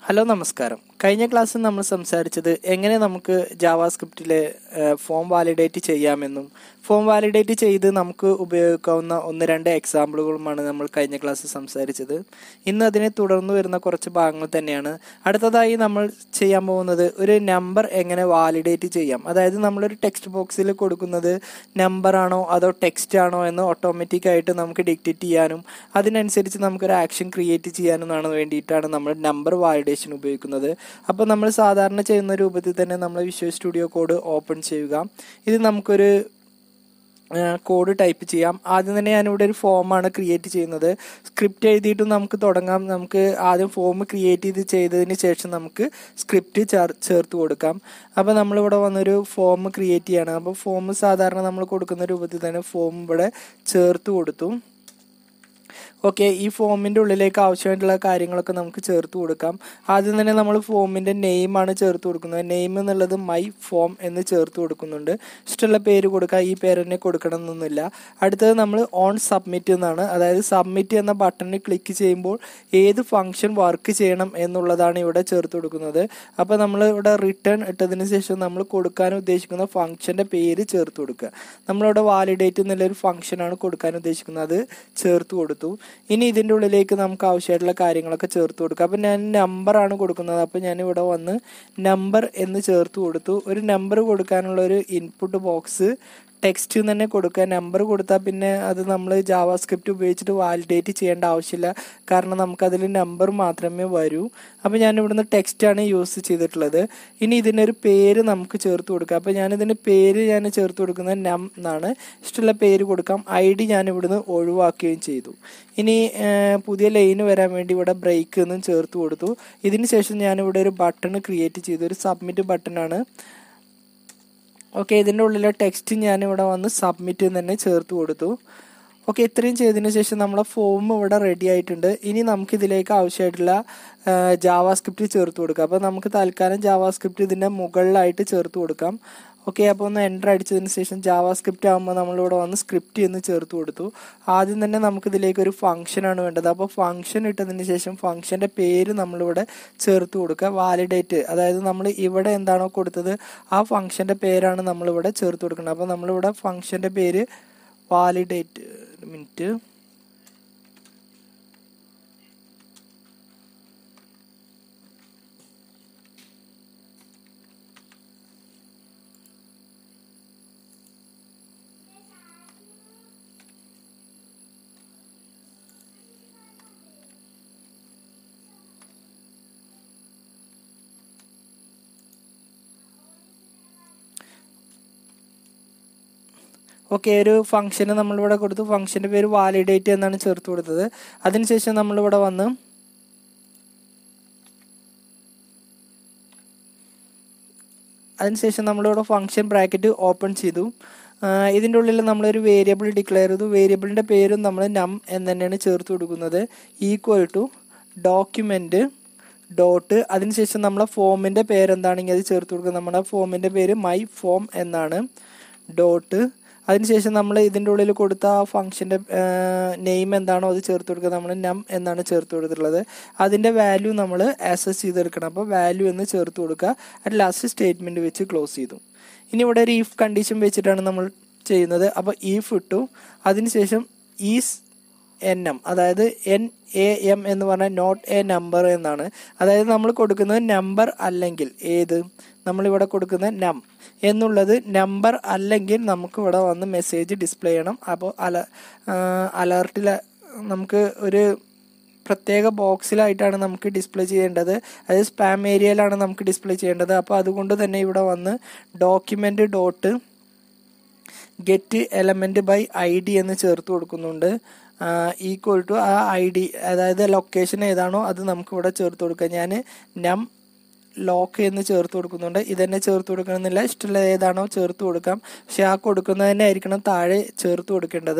hello നമസ്കാരം കഴിഞ്ഞ ക്ലാസ്സിൽ നമ്മൾ സംസാരിച്ചത് എങ്ങനെ നമുക്ക് ജാവാസ്ക്രിപ്റ്റിലെ ഫോം വാലിഡേറ്റ് ചെയ്യാമെന്നും ഫോം വാലിഡേറ്റ് ചെയ്ത് നമുക്ക് ഉപയോഗിക്കാവുന്ന ഒന്ന് രണ്ട് എക്സാമ്പിളുകളുമാണ് നമ്മൾ കഴിഞ്ഞ ക്ലാസ്സിൽ സംസാരിച്ചത് ഇന്ന് അതിനെ തുടർന്ന് വരുന്ന കുറച്ച് ഭാഗങ്ങൾ തന്നെയാണ് അടുത്തതായി നമ്മൾ ചെയ്യാൻ പോകുന്നത് ഒരു നമ്പർ എങ്ങനെ വാലിഡേറ്റ് ചെയ്യാം അതായത് നമ്മളൊരു ടെക്സ്റ്റ് ബോക്സിൽ കൊടുക്കുന്നത് നമ്പർ ആണോ അതോ ടെക്സ്റ്റ് ആണോ എന്ന് ഓട്ടോമാറ്റിക് ആയിട്ട് നമുക്ക് ഡിക്റ്റേറ്റ് ചെയ്യാനും അതിനനുസരിച്ച് നമുക്കൊരു ആക്ഷൻ ക്രിയേറ്റ് ചെയ്യാനും വേണ്ടിയിട്ടാണ് നമ്മൾ നമ്പർ വാലിഡേഷൻ ഉപയോഗിക്കുന്നത് അപ്പോൾ നമ്മൾ സാധാരണ ചെയ്യുന്ന രൂപത്തിൽ തന്നെ നമ്മൾ വിഷ്വൽ സ്റ്റുഡിയോ കോഡ് ഓപ്പൺ ചെയ്യുക ഇത് നമുക്കൊരു കോഡ് ടൈപ്പ് ചെയ്യാം ആദ്യം തന്നെ ഞാനിവിടെ ഒരു ഫോമാണ് ക്രിയേറ്റ് ചെയ്യുന്നത് സ്ക്രിപ്റ്റ് എഴുതിയിട്ടും നമുക്ക് തുടങ്ങാം നമുക്ക് ആദ്യം ഫോം ക്രിയേറ്റ് ചെയ്ത് ചെയ്തതിന് ശേഷം നമുക്ക് സ്ക്രിപ്റ്റ് ചേർത്ത് കൊടുക്കാം അപ്പോൾ നമ്മളിവിടെ വന്നൊരു ഫോം ക്രിയേറ്റ് ചെയ്യണം അപ്പോൾ ഫോം സാധാരണ നമ്മൾ കൊടുക്കുന്ന രൂപത്തിൽ തന്നെ ഫോം ഇവിടെ ചേർത്ത് കൊടുത്തു ഓക്കെ ഈ ഫോമിൻ്റെ ഉള്ളിലേക്ക് ആവശ്യമായിട്ടുള്ള കാര്യങ്ങളൊക്കെ നമുക്ക് ചേർത്ത് കൊടുക്കാം ആദ്യം തന്നെ നമ്മൾ ഫോമിൻ്റെ നെയിമാണ് ചേർത്ത് കൊടുക്കുന്നത് നെയിം എന്നുള്ളത് മൈ ഫോം എന്ന് ചേർത്ത് കൊടുക്കുന്നുണ്ട് ഇഷ്ടമുള്ള പേര് കൊടുക്കുക ഈ പേര് തന്നെ കൊടുക്കണം എന്നൊന്നുമില്ല അടുത്തത് നമ്മൾ ഓൺ സബ്മിറ്റ് എന്നാണ് അതായത് സബ്മിറ്റ് എന്ന ബട്ടണിൽ ക്ലിക്ക് ചെയ്യുമ്പോൾ ഏത് ഫംഗ്ഷൻ വർക്ക് ചെയ്യണം എന്നുള്ളതാണ് ഇവിടെ ചേർത്ത് കൊടുക്കുന്നത് അപ്പോൾ നമ്മൾ ഇവിടെ റിട്ടേൺ ഇട്ടതിന് ശേഷം നമ്മൾ കൊടുക്കാൻ ഉദ്ദേശിക്കുന്ന ഫംഗ്ഷൻ്റെ പേര് ചേർത്ത് കൊടുക്കുക നമ്മളിവിടെ വാലിഡേറ്റ് എന്നുള്ളൊരു ഫംഗ്ഷനാണ് കൊടുക്കാൻ ഉദ്ദേശിക്കുന്നത് അത് ചേർത്ത് കൊടുത്തു ഇനി ഇതിൻ്റെ ഉള്ളിലേക്ക് നമുക്ക് ആവശ്യമായിട്ടുള്ള കാര്യങ്ങളൊക്കെ ചേർത്ത് കൊടുക്കുക അപ്പം ഞാൻ നമ്പറാണ് കൊടുക്കുന്നത് അപ്പം ഞാൻ ഇവിടെ വന്ന് നമ്പർ എന്ന് ചേർത്ത് കൊടുത്തു ഒരു നമ്പർ കൊടുക്കാനുള്ള ഒരു ഇൻപുട്ട് ബോക്സ് ടെക്സ്റ്റ് തന്നെ കൊടുക്കുക നമ്പർ കൊടുത്താൽ പിന്നെ അത് നമ്മൾ ജാവാസ്ക്രിപ്റ്റ് ഉപയോഗിച്ചിട്ട് വാലിഡേറ്റ് ചെയ്യേണ്ട ആവശ്യമില്ല കാരണം നമുക്കതിൽ നമ്പർ മാത്രമേ വരൂ അപ്പോൾ ഞാൻ ഇവിടുന്ന് ടെക്സ്റ്റാണ് യൂസ് ചെയ്തിട്ടുള്ളത് ഇനി ഇതിനൊരു പേര് നമുക്ക് ചേർത്ത് കൊടുക്കാം അപ്പോൾ ഞാനിതിൻ്റെ പേര് ഞാൻ ചേർത്ത് കൊടുക്കുന്നത് നം എന്നാണ് ഇഷ്ടമുള്ള പേര് കൊടുക്കാം ഐ ഡി ഞാൻ ഇവിടുന്ന് ഒഴിവാക്കുകയും ചെയ്തു ഇനി പുതിയ ലൈന് വരാൻ വേണ്ടി ഇവിടെ ബ്രേക്ക് എന്നും ചേർത്ത് കൊടുത്തു ഇതിന് ശേഷം ഞാനിവിടെ ഒരു ബട്ടൺ ക്രിയേറ്റ് ചെയ്തു ഒരു സബ്മിറ്റ് ബട്ടണാണ് ഓക്കെ ഇതിൻ്റെ ഉള്ളിലെ ടെക്സ്റ്റ് ഞാനിവിടെ വന്ന് സബ്മിറ്റ് തന്നെ ചേർത്ത് കൊടുത്തു ഓക്കെ ഇത്രയും ചെയ്തതിന് ശേഷം നമ്മളെ ഫോം ഇവിടെ റെഡി ആയിട്ടുണ്ട് ഇനി നമുക്ക് ഇതിലേക്ക് ആവശ്യമായിട്ടുള്ള ജാവാസ്ക്രിപ്റ്റ് ചേർത്ത് കൊടുക്കാം അപ്പോൾ നമുക്ക് തൽക്കാലം ജാവാസ്ക്രിപ്റ്റ് ഇതിൻ്റെ മുകളിലായിട്ട് ചേർത്ത് കൊടുക്കാം ഓക്കെ അപ്പോൾ ഒന്ന് എൻ്റർ അടിച്ചതിന് ശേഷം ജാവാസ്ക്രിപ്റ്റ് ആകുമ്പോൾ നമ്മളിവിടെ വന്ന് സ്ക്രിപ്റ്റ് എന്ന് ചേർത്ത് കൊടുത്തു ആദ്യം തന്നെ നമുക്ക് ഇതിലേക്ക് ഒരു ഫംഗ്ഷനാണ് വേണ്ടത് അപ്പോൾ ഫംഗ്ഷൻ ഇട്ടതിന് ശേഷം ഫംഗ്ഷൻ്റെ പേര് നമ്മളിവിടെ ചേർത്ത് കൊടുക്കുക വാലിഡേറ്റ് അതായത് നമ്മൾ ഇവിടെ എന്താണോ കൊടുത്തത് ആ ഫംഗ്ഷൻ്റെ പേരാണ് നമ്മളിവിടെ ചേർത്ത് കൊടുക്കുന്നത് അപ്പോൾ നമ്മളിവിടെ ഫംഗ്ഷൻ്റെ പേര് വാലിഡേറ്റ് മിനിറ്റ് ഓക്കെ ഒരു ഫംഗ്ഷന് നമ്മളിവിടെ കൊടുത്തു ഫംഗ്ഷൻ്റെ പേര് വാലിഡേറ്റ് എന്നാണ് ചേർത്ത് കൊടുത്തത് അതിനുശേഷം നമ്മളിവിടെ വന്ന് അതിനുശേഷം നമ്മളിവിടെ ഫംഗ്ഷൻ ബ്രാക്കറ്റ് ഓപ്പൺ ചെയ്തു ഇതിൻ്റെ ഉള്ളിൽ നമ്മളൊരു വേരിയബിൾ ഡിക്ലെയർ ചെയ്തു വേരിയബിളിൻ്റെ പേരും നമ്മൾ നം എന്ന് തന്നെയാണ് ചേർത്ത് കൊടുക്കുന്നത് ഈക്വൽ ടു ഡോക്യുമെൻറ്റ് ഡോട്ട് അതിനുശേഷം നമ്മളെ ഫോമിൻ്റെ പേരെന്താണെങ്കിൽ അത് ചേർത്ത് കൊടുക്കുക നമ്മുടെ ഫോമിൻ്റെ പേര് മൈ ഫോം എന്നാണ് ഡോട്ട് അതിനുശേഷം നമ്മൾ ഇതിൻ്റെ ഉള്ളിൽ കൊടുത്ത ആ ഫംഗ്ഷൻ്റെ നെയിം എന്താണോ അത് ചേർത്ത് കൊടുക്കുക നമ്മൾ നം എന്നാണ് ചേർത്ത് കൊടുത്തിട്ടുള്ളത് അതിൻ്റെ വാല്യൂ നമ്മൾ ആക്സസ് ചെയ്തെടുക്കണം അപ്പോൾ വാല്യൂ എന്ന് ചേർത്ത് കൊടുക്കുക അത് ലാസ്റ്റ് സ്റ്റേറ്റ്മെൻറ്റ് വെച്ച് ക്ലോസ് ചെയ്തു ഇനി ഇവിടെ ഒരു ഈഫ് കണ്ടീഷൻ വെച്ചിട്ടാണ് നമ്മൾ ചെയ്യുന്നത് അപ്പോൾ ഈഫ് ഇട്ടു അതിനുശേഷം ഈസ് എൻ എം അതായത് എൻ എ എം എന്ന് പറഞ്ഞാൽ നോട്ട് എ നമ്പർ എന്നാണ് അതായത് നമ്മൾ കൊടുക്കുന്നത് നമ്പർ അല്ലെങ്കിൽ ഏത് നമ്മളിവിടെ കൊടുക്കുന്ന നം എന്നുള്ളത് നമ്പർ അല്ലെങ്കിൽ നമുക്ക് ഇവിടെ വന്ന് മെസ്സേജ് ഡിസ്പ്ലേ ചെയ്യണം അപ്പോൾ അല അലർട്ടിൽ നമുക്ക് ഒരു പ്രത്യേക ബോക്സിലായിട്ടാണ് നമുക്ക് ഡിസ്പ്ലേ ചെയ്യേണ്ടത് അതായത് സ്പാം ഏരിയയിലാണ് നമുക്ക് ഡിസ്പ്ലേ ചെയ്യേണ്ടത് അപ്പോൾ അതുകൊണ്ട് തന്നെ ഇവിടെ വന്ന് document dot get element by I D എന്ന് ചേർത്ത് കൊടുക്കുന്നുണ്ട് ഈക്വൽ ടു ആ ഐ ഡി അതായത് ലൊക്കേഷൻ ഏതാണോ അത് നമുക്ക് ഇവിടെ ചേർത്ത് കൊടുക്കാം ഞാൻ നം ലോക്ക് എന്ന് ചേർത്ത് കൊടുക്കുന്നുണ്ട് ഇതന്നെ ചേർത്ത് കൊടുക്കണമെന്നില്ല ഇഷ്ടമുള്ള ഏതാണോ ചേർത്ത് കൊടുക്കാം പക്ഷെ ആ കൊടുക്കുന്നത് തന്നെ ആയിരിക്കണം താഴെ ചേർത്ത് കൊടുക്കേണ്ടത്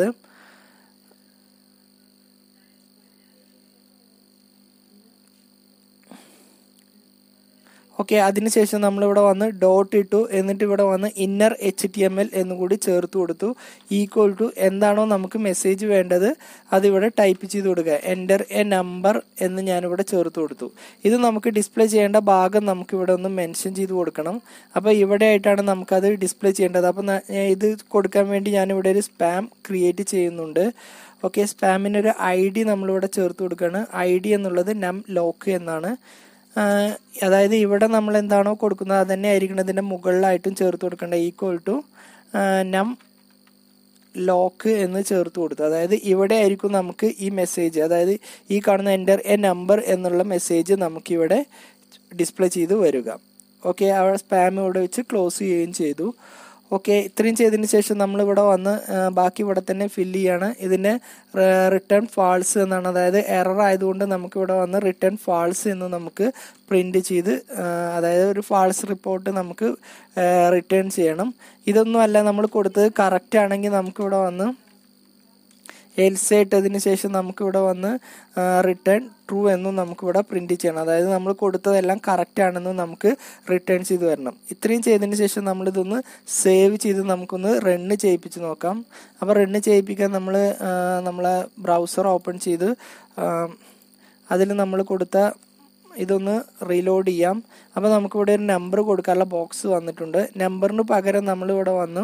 ഓക്കെ അതിനുശേഷം നമ്മളിവിടെ വന്ന് ഡോട്ട് ഇട്ടു എന്നിട്ട് ഇവിടെ വന്ന് inner H T M L എന്നുകൂടി ചേർത്ത് കൊടുത്തു ഈക്വൽ ടു എന്താണോ നമുക്ക് മെസ്സേജ് വേണ്ടത് അതിവിടെ ടൈപ്പ് ചെയ്ത് കൊടുക്കുക എൻ്റർ എ നമ്പർ എന്ന് ഞാനിവിടെ ചേർത്ത് കൊടുത്തു ഇത് നമുക്ക് ഡിസ്പ്ലേ ചെയ്യേണ്ട ഭാഗം നമുക്ക് ഇവിടെ ഒന്ന് മെൻഷൻ ചെയ്ത് കൊടുക്കണം അപ്പോൾ ഇവിടെ ആയിട്ടാണ് നമുക്കത് ഡിസ്പ്ലേ ചെയ്യേണ്ടത് അപ്പോൾ ഇത് കൊടുക്കാൻ വേണ്ടി ഞാനിവിടെ ഒരു സ്പാം ക്രിയേറ്റ് ചെയ്യുന്നുണ്ട് ഓക്കെ സ്പാമിനൊരു ഐ ഡി നമ്മളിവിടെ ചേർത്ത് കൊടുക്കുകയാണ് ഐ ഡി എന്നുള്ളത് നം ലോക്ക് എന്നാണ് അതായത് ഇവിടെ നമ്മൾ എന്താണോ കൊടുക്കുന്നത് അത് തന്നെ ആയിരിക്കണം ഇതിൻ്റെ മുകളിലായിട്ടും ചേർത്ത് കൊടുക്കേണ്ടത് ഈക്വൽ ടു നം ലോക്ക് എന്ന് ചേർത്ത് കൊടുത്തു അതായത് ഇവിടെ ആയിരിക്കും നമുക്ക് ഈ മെസ്സേജ് അതായത് ഈ കാണുന്ന എൻ്റർ എ നമ്പർ എന്നുള്ള മെസ്സേജ് നമുക്കിവിടെ ഡിസ്പ്ലേ ചെയ്ത് വരിക ഓക്കെ അവിടെ സ്പാം ഇവിടെ വെച്ച് ക്ലോസ് ചെയ്യുകയും ചെയ്തു ഓക്കെ ഇത്രയും ചെയ്തതിന് ശേഷം നമ്മളിവിടെ വന്ന് ബാക്കി ഇവിടെ തന്നെ ഫില്ല് ചെയ്യാണ് ഇതിന് റിട്ടേൺ ഫാൾസ് എന്നാണ് അതായത് എറർ ആയതുകൊണ്ട് നമുക്കിവിടെ വന്ന് റിട്ടേൺ ഫാൾസ് എന്ന് നമുക്ക് പ്രിന്റ് ചെയ്ത് അതായത് ഒരു ഫാൾസ് റിപ്പോർട്ട് നമുക്ക് റിട്ടേൺ ചെയ്യണം ഇതൊന്നും അല്ല നമ്മൾ കൊടുത്തത് കറക്റ്റ് ആണെങ്കിൽ നമുക്കിവിടെ വന്ന് എൽസ് ഇട്ടതിന് ശേഷം നമുക്കിവിടെ വന്ന് റിട്ടേൺ ട്രൂ എന്നും നമുക്കിവിടെ പ്രിന്റ് ചെയ്യണം അതായത് നമ്മൾ കൊടുത്തതെല്ലാം കറക്റ്റ് ആണെന്ന് നമുക്ക് റിട്ടേൺ ചെയ്ത് വരണം ഇത്രയും ചെയ്തതിന് ശേഷം നമ്മളിതൊന്ന് സേവ് ചെയ്ത് നമുക്കൊന്ന് റണ്ണ് ചെയ്യിപ്പിച്ച് നോക്കാം അപ്പോൾ റണ്ണ് ചെയ്യിപ്പിക്കാൻ നമ്മൾ നമ്മളെ ബ്രൗസർ ഓപ്പൺ ചെയ്ത് അതിൽ നമ്മൾ കൊടുത്ത ഇതൊന്ന് റീലോഡ് ചെയ്യാം അപ്പോൾ നമുക്കിവിടെ ഒരു നമ്പർ കൊടുക്കാനുള്ള ബോക്സ് വന്നിട്ടുണ്ട് നമ്പറിന് പകരം നമ്മളിവിടെ വന്ന്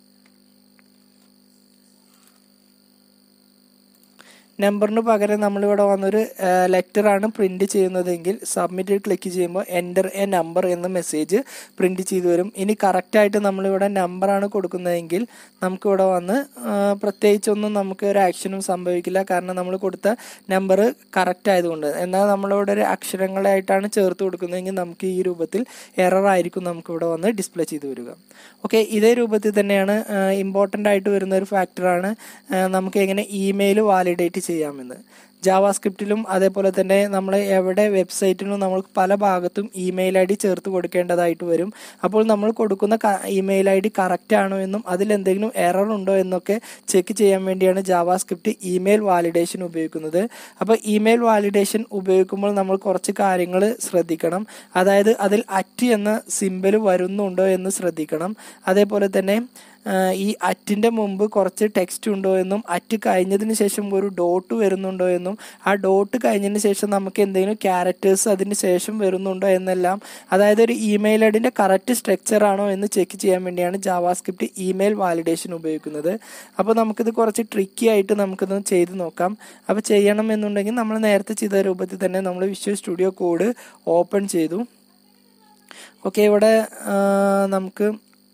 നമ്പറിന് പകരം നമ്മളിവിടെ വന്നൊരു ലെറ്ററാണ് പ്രിന്റ് ചെയ്യുന്നതെങ്കിൽ സബ്മിറ്റ് ക്ലിക്ക് ചെയ്യുമ്പോൾ എൻ്റർ എ നമ്പർ എന്ന മെസ്സേജ് പ്രിന്റ് ചെയ്തു വരും ഇനി കറക്റ്റായിട്ട് നമ്മളിവിടെ നമ്പറാണ് കൊടുക്കുന്നതെങ്കിൽ നമുക്കിവിടെ വന്ന് പ്രത്യേകിച്ചൊന്നും നമുക്ക് ഒരു ആക്ഷനും സംഭവിക്കില്ല കാരണം നമ്മൾ കൊടുത്ത നമ്പർ കറക്റ്റ് ആയതുകൊണ്ട് എന്നാൽ നമ്മളിവിടെ ഒരു അക്ഷരങ്ങളായിട്ടാണ് ചേർത്ത് കൊടുക്കുന്നതെങ്കിൽ നമുക്ക് ഈ രൂപത്തിൽ എറർ ആയിരിക്കും നമുക്കിവിടെ വന്ന് ഡിസ്പ്ലേ ചെയ്ത് വരിക ഓക്കെ ഇതേ രൂപത്തിൽ തന്നെയാണ് ഇമ്പോർട്ടൻ്റ് ആയിട്ട് വരുന്ന ഒരു ഫാക്ടറാണ് നമുക്ക് എങ്ങനെ ഇമെയിൽ വാലിഡേറ്റ് ചെയ്യാമെന്ന് ജാവാസ്ക്രിപ്റ്റിലും അതേപോലെ തന്നെ നമ്മൾ എവിടെ വെബ്സൈറ്റിലും നമ്മൾ പല ഭാഗത്തും ഇമെയിൽ ഐ ഡി ചേർത്ത് കൊടുക്കേണ്ടതായിട്ട് വരും അപ്പോൾ നമ്മൾ കൊടുക്കുന്ന ഇമെയിൽ ഐ ഡി കറക്റ്റ് ആണോ എന്നും അതിൽ എന്തെങ്കിലും എറർ ഉണ്ടോ എന്നൊക്കെ ചെക്ക് ചെയ്യാൻ വേണ്ടിയാണ് ജാവാസ്ക്രിപ്റ്റ് ഇമെയിൽ വാലിഡേഷൻ ഉപയോഗിക്കുന്നത് അപ്പോൾ ഇമെയിൽ വാലിഡേഷൻ ഉപയോഗിക്കുമ്പോൾ നമ്മൾ കുറച്ച് കാര്യങ്ങൾ ശ്രദ്ധിക്കണം അതായത് അതിൽ അറ്റ് എന്ന സിമ്പൽ വരുന്നുണ്ടോ എന്ന് ശ്രദ്ധിക്കണം അതേപോലെ തന്നെ ഈ അറ്റിൻ്റെ മുമ്പ് കുറച്ച് ടെക്സ്റ്റ് ഉണ്ടോ എന്നും അറ്റ് കഴിഞ്ഞതിന് ശേഷം ഒരു ഡോട്ട് വരുന്നുണ്ടോ എന്നും ആ ഡോട്ട് കഴിഞ്ഞതിന് ശേഷം നമുക്ക് എന്തെങ്കിലും ക്യാരക്ടേഴ്സ് അതിന് ശേഷം വരുന്നുണ്ടോ എന്നെല്ലാം അതായത് ഒരു ഇമെയിൽ ഐഡിൻ്റെ കറക്റ്റ് സ്ട്രക്ചർ ആണോ എന്ന് ചെക്ക് ചെയ്യാൻ വേണ്ടിയാണ് ജാവാസ്ക്രിപ്റ്റ് ഇമെയിൽ വാലിഡേഷൻ ഉപയോഗിക്കുന്നത് അപ്പോൾ നമുക്കിത് കുറച്ച് ട്രിക്കി ആയിട്ട് നമുക്കിത് ചെയ്ത് നോക്കാം അപ്പോൾ ചെയ്യണം എന്നുണ്ടെങ്കിൽ നമ്മൾ നേരത്തെ ചെയ്ത രൂപത്തിൽ തന്നെ നമ്മൾ വിഷ്വൽ സ്റ്റുഡിയോ കോഡ് ഓപ്പൺ ചെയ്തു ഓക്കെ ഇവിടെ നമുക്ക്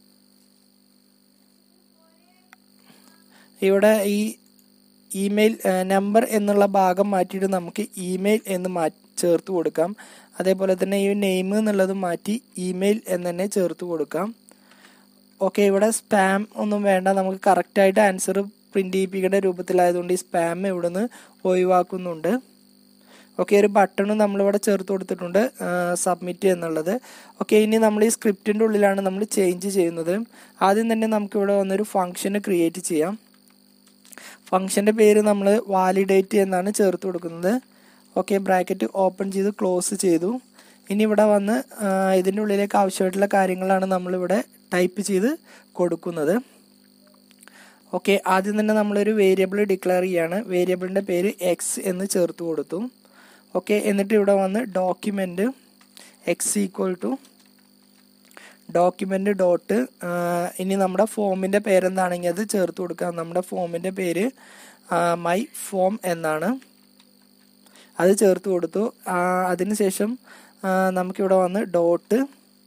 ഇവിടെ ഈ ഇമെയിൽ നമ്പർ എന്നുള്ള ഭാഗം മാറ്റിയിട്ട് നമുക്ക് ഇമെയിൽ എന്ന് മാ ചേർത്ത് കൊടുക്കാം അതേപോലെ തന്നെ ഈ നെയിം എന്നുള്ളത് മാറ്റി ഇമെയിൽ എന്ന് തന്നെ ചേർത്ത് കൊടുക്കാം ഓക്കെ ഇവിടെ സ്പാം ഒന്നും വേണ്ട നമുക്ക് കറക്റ്റായിട്ട് ആൻസർ പ്രിന്റ് ചെയ്യിപ്പിക്കേണ്ട രൂപത്തിലായതുകൊണ്ട് ഈ സ്പാം ഇവിടെ നിന്ന് ഒഴിവാക്കുന്നുണ്ട് ഓക്കെ ഒരു ബട്ടണും നമ്മളിവിടെ ചേർത്ത് കൊടുത്തിട്ടുണ്ട് സബ്മിറ്റ് എന്നുള്ളത് ഓക്കെ ഇനി നമ്മൾ ഈ സ്ക്രിപ്റ്റിൻ്റെ ഉള്ളിലാണ് നമ്മൾ ചേഞ്ച് ചെയ്യുന്നത് ആദ്യം തന്നെ നമുക്ക് ഇവിടെ വന്നൊരു ഫംഗ്ഷന് ക്രിയേറ്റ് ചെയ്യാം ഫംഗ്ഷൻ്റെ പേര് നമ്മൾ വാലിഡേറ്റ് എന്നാണ് ചേർത്ത് കൊടുക്കുന്നത് ഓക്കെ ബ്രാക്കറ്റ് ഓപ്പൺ ചെയ്ത് ക്ലോസ് ചെയ്തു ഇനി ഇവിടെ വന്ന് ഇതിൻ്റെ ഉള്ളിലേക്ക് ആവശ്യമായിട്ടുള്ള കാര്യങ്ങളാണ് നമ്മളിവിടെ ടൈപ്പ് ചെയ്ത് കൊടുക്കുന്നത് ഓക്കെ ആദ്യം തന്നെ നമ്മളൊരു വേരിയബിൾ ഡിക്ലെയർ ചെയ്യാണ് വേരിയബിളിൻ്റെ പേര് എക്സ് എന്ന് ചേർത്ത് കൊടുത്തു ഓക്കെ എന്നിട്ട് ഇവിടെ വന്ന് document x equal to document dot ഇനി നമ്മുടെ ഫോമിൻ്റെ പേരെന്താണെങ്കിൽ അത് ചേർത്ത് കൊടുക്കാം നമ്മുടെ ഫോമിൻ്റെ പേര് മൈ ഫോം എന്നാണ് അത് ചേർത്ത് കൊടുത്തു അതിനുശേഷം നമുക്കിവിടെ വന്ന് ഡോട്ട്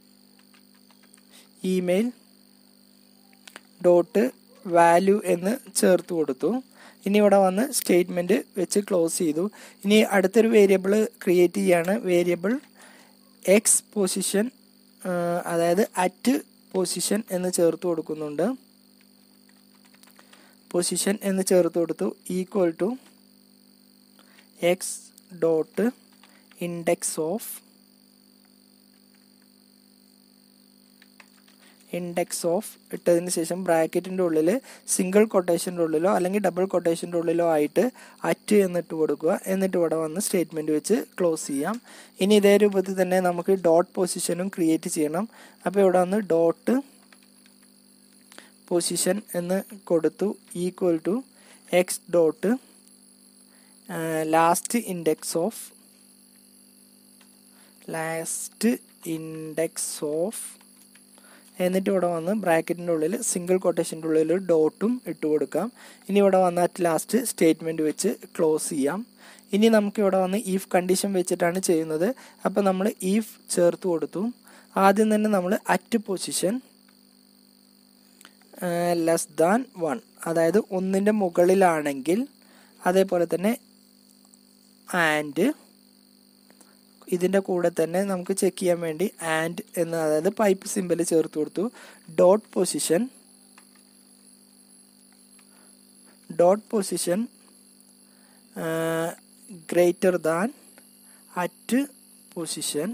ഇമെയിൽ ഡോട്ട് വാല്യൂ എന്ന് ചേർത്ത് കൊടുത്തു ഇനി ഇവിടെ വന്ന് സ്റ്റേറ്റ്മെൻറ്റ് വെച്ച് ക്ലോസ് ചെയ്തു ഇനി അടുത്തൊരു വേരിയബിൾ ക്രിയേറ്റ് ചെയ്യാണ് വേരിയബിൾ എക്സ് പൊസിഷൻ അതായത് അറ്റ് പൊസിഷൻ എന്ന് ചേർത്ത് കൊടുക്കുന്നുണ്ട് പൊസിഷൻ എന്ന് ചേർത്ത് കൊടുത്തു equal to x dot index of index of ഇട്ടതിന് ശേഷം ബ്രാക്കറ്റിൻ്റെ ഉള്ളിൽ സിംഗിൾ കൊട്ടേഷൻ്റെ ഉള്ളിലോ അല്ലെങ്കിൽ ഡബിൾ കൊട്ടേഷൻ്റെ ഉള്ളിലോ ആയിട്ട് അറ്റ് എന്നിട്ട് കൊടുക്കുക എന്നിട്ട് ഇവിടെ വന്ന് സ്റ്റേറ്റ്മെൻറ്റ് വെച്ച് ക്ലോസ് ചെയ്യാം ഇനി ഇതേ രൂപത്തിൽ തന്നെ നമുക്ക് ഡോട്ട് പൊസിഷനും ക്രിയേറ്റ് ചെയ്യണം അപ്പോൾ ഇവിടെ വന്ന് ഡോട്ട് പൊസിഷൻ എന്ന് കൊടുത്തു equal to x dot last index of last index of എന്നിട്ട് ഇവിടെ വന്ന് ബ്രാക്കറ്റിൻ്റെ ഉള്ളിൽ സിംഗിൾ കൊട്ടേഷൻ്റെ ഉള്ളിൽ ഡോട്ടും ഇട്ട് കൊടുക്കാം ഇനി ഇവിടെ വന്ന് അറ്റ് ലാസ്റ്റ് സ്റ്റേറ്റ്മെൻറ്റ് വെച്ച് ക്ലോസ് ചെയ്യാം ഇനി നമുക്ക് ഇവിടെ വന്ന് ഈഫ് കണ്ടീഷൻ വെച്ചിട്ടാണ് ചെയ്യുന്നത് അപ്പോൾ നമ്മൾ ഈഫ് ചേർത്ത് കൊടുത്തു ആദ്യം തന്നെ നമ്മൾ at position less than one അതായത് ഒന്നിൻ്റെ മുകളിലാണെങ്കിൽ അതേപോലെ തന്നെ ആൻഡ് ഇതിൻ്റെ കൂടെ തന്നെ നമുക്ക് ചെക്ക് ചെയ്യാൻ വേണ്ടി ആൻഡ് എന്ന് അതായത് പൈപ്പ് സിമ്പിൾ ചേർത്ത് കൊടുത്തു dot position dot position greater than at position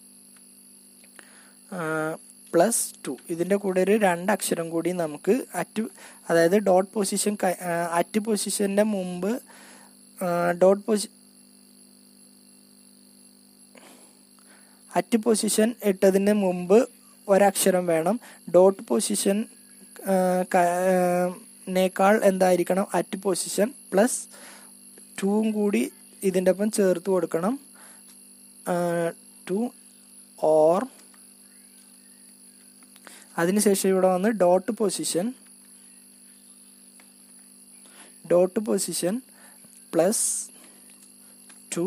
plus two ഇതിൻ്റെ കൂടെ ഒരു രണ്ട് അക്ഷരം കൂടി നമുക്ക് അറ്റ് അതായത് ഡോട്ട് പൊസിഷൻ അറ്റ് പൊസിഷൻ്റെ മുമ്പ് ഡോട്ട് പൊസി അറ്റ് പൊസിഷൻ ഇട്ടതിന് മുമ്പ് ഒരക്ഷരം വേണം ഡോട്ട് പൊസിഷൻ നേക്കാൾ എന്തായിരിക്കണം അറ്റ് പൊസിഷൻ പ്ലസ് ടൂവും കൂടി ഇതിൻ്റെ ഒപ്പം ചേർത്ത് കൊടുക്കണം ടു ഓർ അതിനുശേഷം ഇവിടെ വന്ന് dot position dot position plus two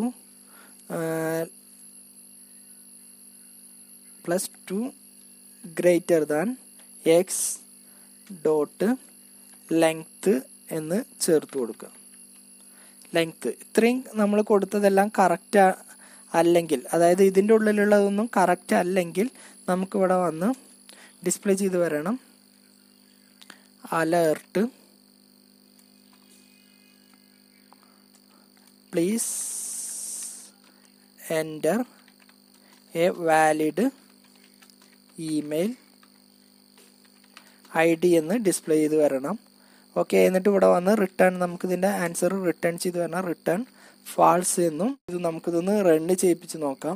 plus two greater than x dot length എന്ന് ചേർത്ത് കൊടുക്കുക ലെങ്ത്ത് ഇത്രയും നമ്മൾ കൊടുത്തതെല്ലാം കറക്റ്റ് അല്ലെങ്കിൽ അതായത് ഇതിൻ്റെ ഉള്ളിലുള്ളതൊന്നും കറക്റ്റ് അല്ലെങ്കിൽ നമുക്കിവിടെ വന്ന് ഡിസ്പ്ലേ ചെയ്ത് വരണം alert please enter a valid email I D എന്ന് ഡിസ്പ്ലേ ചെയ്ത് വരണം ഓക്കെ എന്നിട്ട് ഇവിടെ വന്ന് റിട്ടേൺ നമുക്കിതിൻ്റെ ആൻസർ റിട്ടേൺ ചെയ്ത് വരണം റിട്ടേൺ ഫാൾസ് എന്നും ഇത് നമുക്കിതൊന്ന് റണ്ണ് ചെയ്യിപ്പിച്ച് നോക്കാം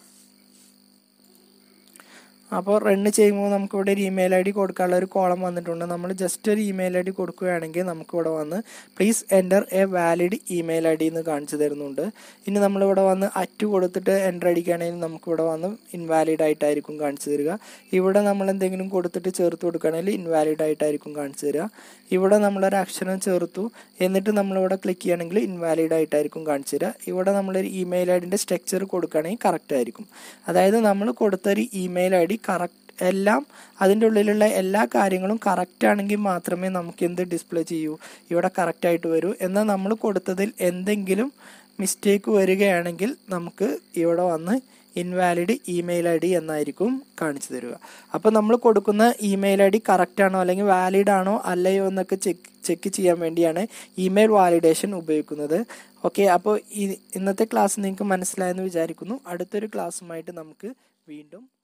അപ്പോൾ റണ്ണ് ചെയ്യുമ്പോൾ നമുക്കിവിടെ ഒരു ഇമെയിൽ ഐ ഡി കൊടുക്കാനുള്ള ഒരു കോളം വന്നിട്ടുണ്ട് നമ്മൾ ജസ്റ്റ് ഒരു ഇമെയിൽ ഐ ഡി കൊടുക്കുകയാണെങ്കിൽ നമുക്കിവിടെ വന്ന് please enter a valid email I D എന്ന് കാണിച്ചു തരുന്നുണ്ട് ഇനി നമ്മളിവിടെ വന്ന് അറ്റ് കൊടുത്തിട്ട് എൻ്റർ അടിക്കുകയാണെങ്കിൽ നമുക്കിവിടെ വന്ന് ഇൻവാലിഡ് ആയിട്ടായിരിക്കും കാണിച്ചു തരിക ഇവിടെ നമ്മൾ എന്തെങ്കിലും കൊടുത്തിട്ട് ചേർത്ത് കൊടുക്കുകയാണെങ്കിൽ ഇൻവാലിഡ് ആയിട്ടായിരിക്കും കാണിച്ചു തരിക ഇവിടെ നമ്മളൊരു അക്ഷരം ചേർത്തു എന്നിട്ട് നമ്മളിവിടെ ക്ലിക്ക് ചെയ്യുകയാണെങ്കിൽ ഇൻവാലിഡ് ആയിട്ടായിരിക്കും കാണിച്ചു തരിക ഇവിടെ നമ്മളൊരു ഇമെയിൽ ഐ ഡിൻ്റെ സ്ട്രക്ചർ കൊടുക്കുകയാണെങ്കിൽ കറക്റ്റ് ആയിരിക്കും അതായത് നമ്മൾ കൊടുത്തൊരു ഇമെയിൽ ഐ ഡി കറക്റ്റ് എല്ലാം അതിൻ്റെ ഉള്ളിലുള്ള എല്ലാ കാര്യങ്ങളും കറക്റ്റ് ആണെങ്കിൽ മാത്രമേ നമുക്ക് എന്ത് ഡിസ്പ്ലേ ചെയ്യൂ ഇവിടെ കറക്റ്റ് ആയിട്ട് വരൂ എന്നാൽ നമ്മൾ കൊടുത്തതിൽ എന്തെങ്കിലും മിസ്റ്റേക്ക് വരികയാണെങ്കിൽ നമുക്ക് ഇവിടെ വന്ന് ഇൻവാലിഡ് ഇമെയിൽ ഐ ഡി എന്നായിരിക്കും കാണിച്ചു തരിക അപ്പോൾ നമ്മൾ കൊടുക്കുന്ന ഇമെയിൽ ഐ ഡി കറക്റ്റ് ആണോ അല്ലെങ്കിൽ വാലിഡ് ആണോ അല്ലയോ എന്നൊക്കെ ചെക്ക് ചെക്ക് ചെയ്യാൻ വേണ്ടിയാണ് ഇമെയിൽ വാലിഡേഷൻ ഉപയോഗിക്കുന്നത് ഓക്കെ അപ്പോൾ ഈ ഇന്നത്തെ ക്ലാസ് നിങ്ങൾക്ക് മനസ്സിലായെന്ന് വിചാരിക്കുന്നു അടുത്തൊരു ക്ലാസ്സുമായിട്ട് നമുക്ക് വീണ്ടും